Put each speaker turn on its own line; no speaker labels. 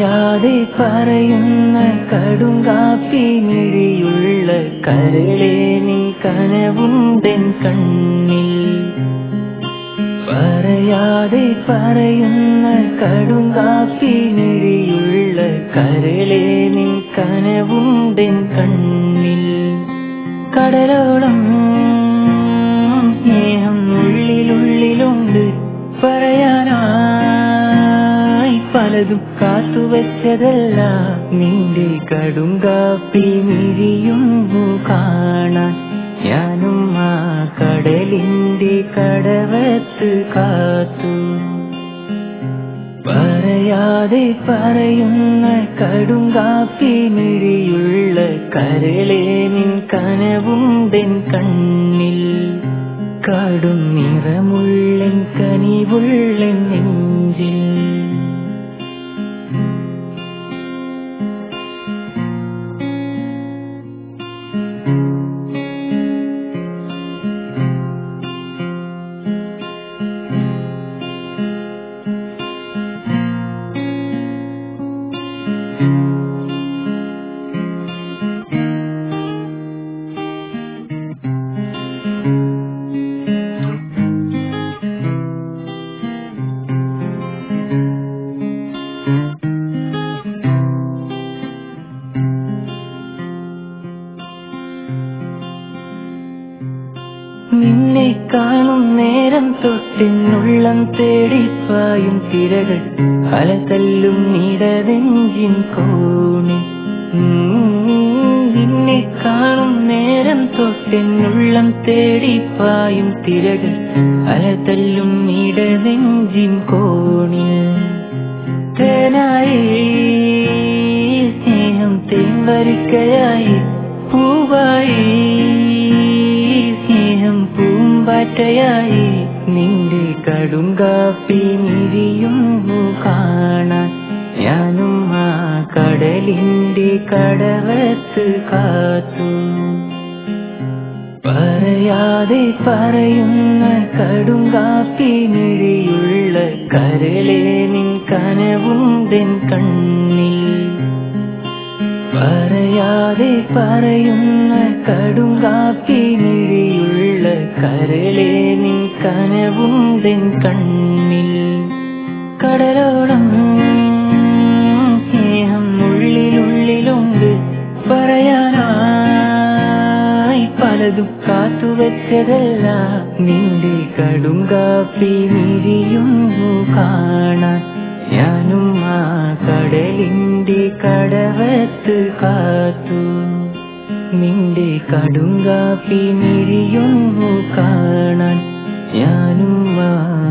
പറയാതെ പറയുന്ന കടുങ്കാപ്പി മിഴിയുള്ള കരളെ നീ കനവുണ്ടൻ കണ്ണിൽ പറയാതെ പറയുന്ന കടുങ്കാപ്പി മിഴിയുള്ള കരളെ നീ കനവുണ്ടൻ കണ്ണിൽ കടലോളം സ്നേഹം ഉള്ളിലുള്ളിലുണ്ട് പറയാനായി പലതും കാത്തുവച്ചതല്ല നിന്റെ കടുങ്കാപ്പി മിഴിയുന്നു കാണാൻ ഞാനും ആ കടലിന്റെ കടവത്ത് കാത്തു പറയാതെ പറയുന്ന കടുങ്കാപ്പി മിഴിയുള്ള കരളെ നിൻ കനവുണ്ടൻ കണ്ണിൽ കടും നിറമുള്ളൻ കനിവുള്ളൻ നെഞ്ചിൽ നിന്നെ കാണും നേരം തൊട്ടിനുള്ളം തേടിപ്പായും തിരകൾ അലതല്ലും നിടതെഞ്ചിൻ കോണി നിന്നെ കാണും നേരം തൊട്ടിനുള്ളം തേടിപ്പായും തിരകൾ അലതല്ലും നിടതെഞ്ചിൻ കോണി തേനായി സ്നേഹം തേൻവരിക്കയായി പൂവായി സ്നേഹം പൂമ്പാറ്റയായി നിന്റെ കടുങ്കാപ്പി മിരിയുന്നു കാണാൻ ഞാനും ആ കടലിന്റെ കടവത്ത് കാത്തു പറയാതെ പറയുന്ന കടുങ്കാപ്പി മിഴിയുള്ള കരളെ നിൻ കനവുണ്ടൻ കണ്ണിൽ പറയാതെ പറയുന്ന കടുങ്കാപ്പി മിഴിയുള്ള കരളെ നിൻ കനവുണ്ടൻ കണ്ണിൽ കടലോളം സ്നേഹം ഉള്ളിലുള്ളിലുണ്ട് പറയാനായി പലതും കാത്തുവച്ചതല്ല നിന്റെ കടുങ്കാപ്പി മിരിയുന്നു കാണാൻ ഞാനും ആ കടലിന്റെ കടവത്ത് കാത്തു നിന്റെ കടുങ്കാപ്പി മിരിയുന്നു കാണാൻ ഞാനും ആ